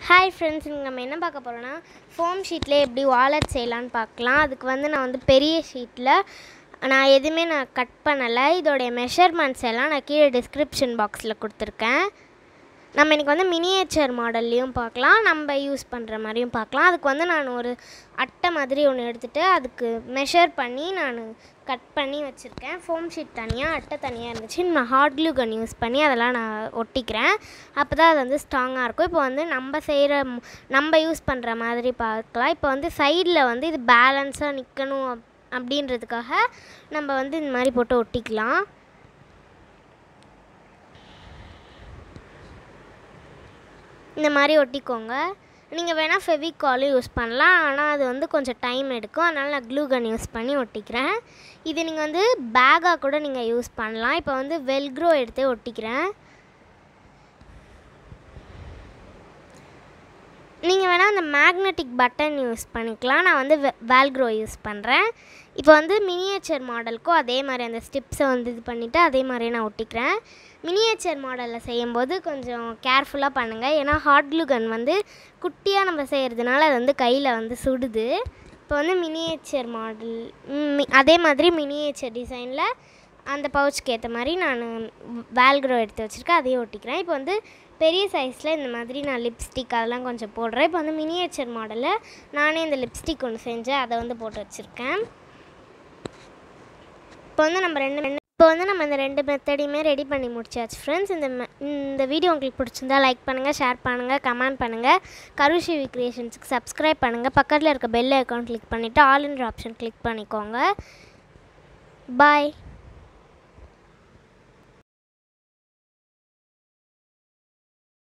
hi friends இங்கே நம்ம என்ன பார்க்க போகிறோன்னா ஃபோம் ஷீட்லேயே எப்படி வாலெட் செய்யலான்னு பார்க்கலாம் அதுக்கு வந்து நான் வந்து பெரிய ஷீட்டில் நான் எதுவுமே நான் கட் பண்ணலை இதோடைய மெஷர்மெண்ட்ஸ் எல்லாம் நான் கீழே டிஸ்கிரிப்ஷன் பாக்ஸில் கொடுத்துருக்கேன் நம்ம இன்றைக்கி வந்து மினியேச்சர் மாடல்லையும் பார்க்கலாம் நம்ம யூஸ் பண்ணுற மாதிரியும் பார்க்கலாம் அதுக்கு வந்து நான் ஒரு அட்டை மாதிரி ஒன்று எடுத்துகிட்டு அதுக்கு மெஷர் பண்ணி நான் கட் பண்ணி வச்சுருக்கேன் ஃபோம் ஷீட் தனியாக அட்டை தனியாக இருந்துச்சு நான் ஹாட் க்ளூ கன் யூஸ் பண்ணி அதெல்லாம் நான் ஒட்டிக்கிறேன் அப்போ தான் அது வந்து ஸ்ட்ராங்காக இருக்கும் இப்போ வந்து நம்ம செய்கிற நம்ம யூஸ் பண்ணுற மாதிரி பார்க்கலாம் இப்போ வந்து சைடில் வந்து இது பேலன்ஸாக நிற்கணும் அப் அப்படின்றதுக்காக நம்ம வந்து இந்த மாதிரி போட்டு ஒட்டிக்கலாம் இந்த மாதிரி ஒட்டிக்கோங்க நீங்கள் வேணால் ஃபெவிகாலும் யூஸ் பண்ணலாம் ஆனால் அது வந்து கொஞ்சம் டைம் எடுக்கும் அதனால் நான் க்ளூ கன் யூஸ் பண்ணி ஒட்டிக்கிறேன் இது நீங்கள் வந்து பேக்காக கூட நீங்கள் யூஸ் பண்ணலாம் இப்போ வந்து வெல்க்ரோ எடுத்து ஒட்டிக்கிறேன் நீங்கள் வேணால் அந்த மேக்னெட்டிக் பட்டன் யூஸ் பண்ணிக்கலாம் நான் வந்து வேல்க்ரோ யூஸ் பண்ணுறேன் இப்போ வந்து மினியேச்சர் மாடலுக்கும் அதே மாதிரி அந்த ஸ்டிப்ஸை வந்து இது பண்ணிவிட்டு அதே மாதிரியே நான் ஒட்டிக்கிறேன் மினியேச்சர் மாடலில் செய்யும்போது கொஞ்சம் கேர்ஃபுல்லாக பண்ணுங்கள் ஏன்னா ஹாட் க்ளூ கன் வந்து குட்டியாக நம்ம செய்கிறதுனால அது வந்து கையில் வந்து சுடுது இப்போ வந்து மினியேச்சர் மாடல் அதே மாதிரி மினியேச்சர் டிசைனில் அந்த பவுச்சுக்கு ஏற்ற மாதிரி நான் வேல்க்ரோ எடுத்து வச்சுருக்கேன் அதையும் ஒட்டிக்கிறேன் இப்போ வந்து பெரிய சைஸில் இந்த மாதிரி நான் லிப்ஸ்டிக் அதெல்லாம் கொஞ்சம் போடுறேன் இப்போ வந்து மினியேச்சர் மாடலில் நானே இந்த லிப்ஸ்டிக் ஒன்று செஞ்சேன் அதை வந்து போட்டு வச்சுருக்கேன் இப்போ வந்து நம்ம ரெண்டு ரெண்டு இப்போ வந்து நம்ம இந்த ரெண்டு மெத்தடையுமே ரெடி பண்ணி முடிச்சாச்சு ஃப்ரெண்ட்ஸ் இந்த மெ- இந்த வீடியோ உங்களுக்கு பிடிச்சிருந்தா லைக் பண்ணுங்கள் ஷேர் பண்ணுங்கள் கமெண்ட் பண்ணுங்கள் கருஷிவி கிரியேஷன்ஸுக்கு சப்ஸ்கிரைப் பண்ணுங்கள் பக்கத்தில் இருக்க பெல் ஐக்கான் கிளிக் பண்ணிவிட்டு ஆல் இன் ஆப்ஷன் கிளிக் பண்ணிக்கோங்க பாய்